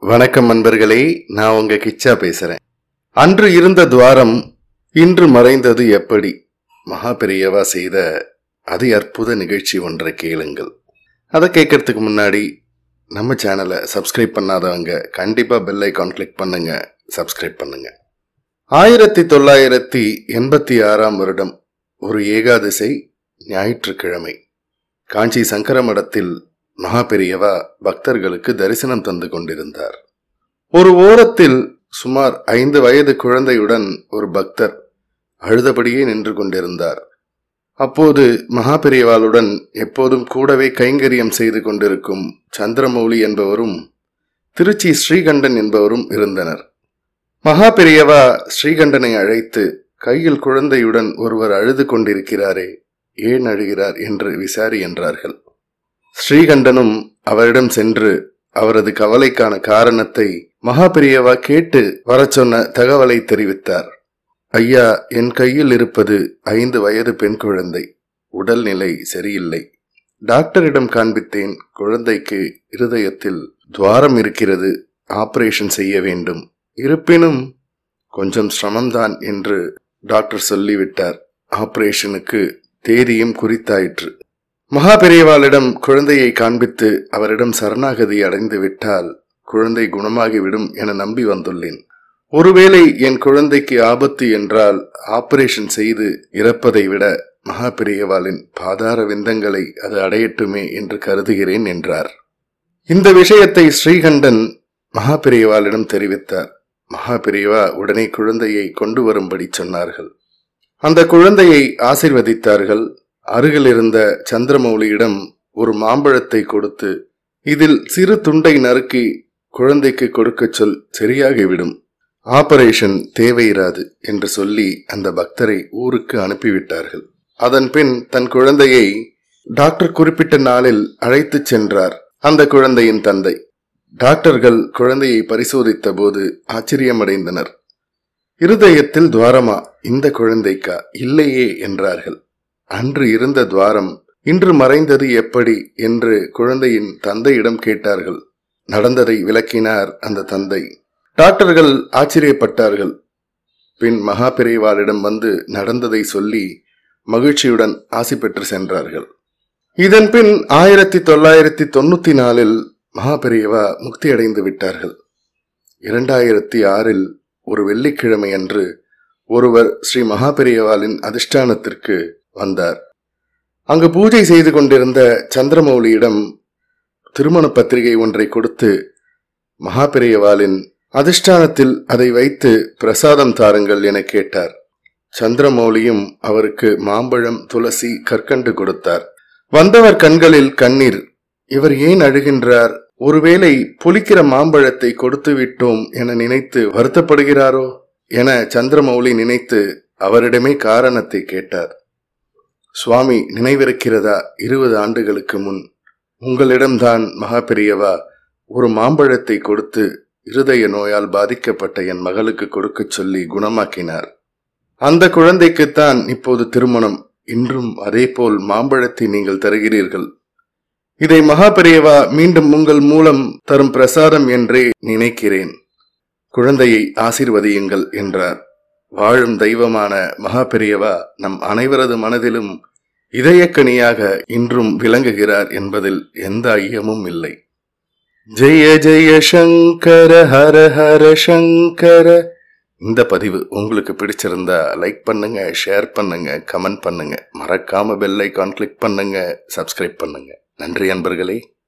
வணக்கம் நண்பர்களே நான் உங்க கிச்சா பேசுறேன் அன்று இருந்த துவாரம் இன்று மறைந்தது எப்படி மகா பெரியவா செய்த அதி அற்புத நிகழ்ச்சி ஒன்றை கேளுங்கள் அதை கேட்கறதுக்கு முன்னாடி நம்ம சேனலை சப்ஸ்கிரைப் பண்ணாதவங்க கண்டிப்பா பெல் ஐக்கான் கிளிக் பண்ணுங்க சப்ஸ்கிரைப் பண்ணுங்க ஆயிரத்தி தொள்ளாயிரத்தி எண்பத்தி ஆறாம் வருடம் ஒரு ஏகாதசி ஞாயிற்றுக்கிழமை காஞ்சி சங்கர மடத்தில் மகா பெரியவா பக்தர்களுக்கு தரிசனம் தந்து கொண்டிருந்தார் ஒரு ஓரத்தில் சுமார் ஐந்து வயது குழந்தையுடன் ஒரு பக்தர் அழுதபடியே நின்று கொண்டிருந்தார் அப்போது மகா பெரியவாளுடன் எப்போதும் கூடவே கைங்கரியம் செய்து கொண்டிருக்கும் சந்திரமௌலி என்பவரும் திருச்சி ஸ்ரீகண்டன் என்பவரும் இருந்தனர் மகா பெரியவா ஸ்ரீகண்டனை அழைத்து கையில் குழந்தையுடன் ஒருவர் அழுது கொண்டிருக்கிறாரே ஏன் அழுகிறார் என்று விசாரி என்றார்கள் ஸ்ரீகண்டனும் அவரிடம் சென்று அவரது கவலைக்கான காரணத்தை மகா பெரியவா கேட்டு வரச் சொன்ன தகவலை தெரிவித்தார் ஐயா என் கையில் இருப்பது ஐந்து வயது பெண் குழந்தை உடல்நிலை சரியில்லை டாக்டரிடம் காண்பித்தேன் குழந்தைக்கு இருதயத்தில் துவாரம் இருக்கிறது ஆபரேஷன் செய்ய வேண்டும் இருப்பினும் கொஞ்சம் சிரமம்தான் என்று டாக்டர் சொல்லிவிட்டார் ஆபரேஷனுக்கு தேதியும் குறித்தாயிற்று மகா பெரியவாளிடம் குழந்தையை காண்பித்து அவரிடம் சரணாகதி அடைந்து விட்டால் குழந்தை குணமாகிவிடும் என நம்பி வந்துள்ளேன் ஒருவேளை என் குழந்தைக்கு ஆபத்து என்றால் ஆபரேஷன் செய்து இறப்பதை விட மகா பெரியவாளின் பாதார விந்தங்களை அது அடையட்டுமே என்று கருதுகிறேன் என்றார் இந்த விஷயத்தை ஸ்ரீகண்டன் மகா பெரியவாளிடம் தெரிவித்தார் மகா பெரியவா உடனே குழந்தையை கொண்டு வரும்படி சொன்னார்கள் அந்த குழந்தையை ஆசிர்வதித்தார்கள் அருகில் இருந்த சந்திரமௌலியிடம் ஒரு மாம்பழத்தை கொடுத்து இதில் சிறு துண்டை நறுக்கி குழந்தைக்கு கொடுக்கச் சொல் சரியாகிவிடும் ஆபரேஷன் தேவையிராது என்று சொல்லி அந்த பக்தரை ஊருக்கு அனுப்பிவிட்டார்கள் அதன் பின் தன் குழந்தையை டாக்டர் குறிப்பிட்ட நாளில் அழைத்துச் சென்றார் அந்த குழந்தையின் தந்தை டாக்டர்கள் குழந்தையை பரிசோதித்த போது ஆச்சரியமடைந்தனர் இருதயத்தில் துவாரமா இந்த குழந்தைக்கா இல்லையே என்றார்கள் அன்று இருந்த துவாரம் இன்று மறைந்தது எப்படி என்று குழந்தையின் தந்தையிடம் கேட்டார்கள் நடந்ததை விளக்கினார் அந்த தந்தை டாக்டர்கள் ஆச்சரியப்பட்டார்கள் பின் மகா பெரியவாளிடம் வந்து நடந்ததை சொல்லி மகிழ்ச்சியுடன் ஆசி பெற்று சென்றார்கள் இதன் பின் ஆயிரத்தி தொள்ளாயிரத்தி தொண்ணூத்தி நாலில் மகா பெரியவா முக்தி அடைந்து விட்டார்கள் இரண்டாயிரத்தி ஆறில் ஒரு வெள்ளிக்கிழமை அன்று ஒருவர் ஸ்ரீ மகா பெரியவாளின் அதிஷ்டானத்திற்கு வந்தார் அங்கு பூஜை செய்து கொண்டிருந்த சந்திரமௌலியிடம் திருமண பத்திரிகை ஒன்றை கொடுத்து மகாபெரியவாளின் அதிஷ்டானத்தில் அதை வைத்து பிரசாதம் தாருங்கள் என கேட்டார் சந்திரமௌலியும் அவருக்கு மாம்பழம் துளசி கற்கண்டு கொடுத்தார் வந்தவர் கண்களில் கண்ணீர் இவர் ஏன் அழுகின்றார் ஒருவேளை புளிக்கிற மாம்பழத்தை கொடுத்து விட்டோம் என நினைத்து வருத்தப்படுகிறாரோ என சந்திரமௌலி நினைத்து அவரிடமே காரணத்தை கேட்டார் சுவாமி நினைவிருக்கிறதா இருபது ஆண்டுகளுக்கு முன் உங்களிடம்தான் மகா பெரியவா ஒரு மாம்பழத்தை கொடுத்து இருதய நோயால் பாதிக்கப்பட்ட என் மகளுக்கு கொடுக்கச் சொல்லி குணமாக்கினார் அந்த குழந்தைக்குத்தான் இப்போது திருமணம் இன்றும் அதேபோல் மாம்பழத்தை நீங்கள் தருகிறீர்கள் இதை மகா பெரியவா மீண்டும் உங்கள் மூலம் தரும் பிரசாதம் என்றே நினைக்கிறேன் குழந்தையை ஆசீர்வதியுங்கள் என்றார் வாழும் தெய்வமான மகா பெரியவா நம் அனைவரது மனதிலும் இதயக்கனியாக இன்றும் விளங்குகிறார் என்பதில் எந்த ஐயமும் இல்லை ஜெய ஜெய சங்கர ஹர ஹர சங்கர இந்த பதிவு உங்களுக்கு பிடிச்சிருந்தா லைக் பண்ணுங்க ஷேர் பண்ணுங்க கமெண்ட் பண்ணுங்க மறக்காம பெல் ஐக்கான் கிளிக் பண்ணுங்க சப்ஸ்கிரைப் பண்ணுங்க நன்றி அன்பர்களே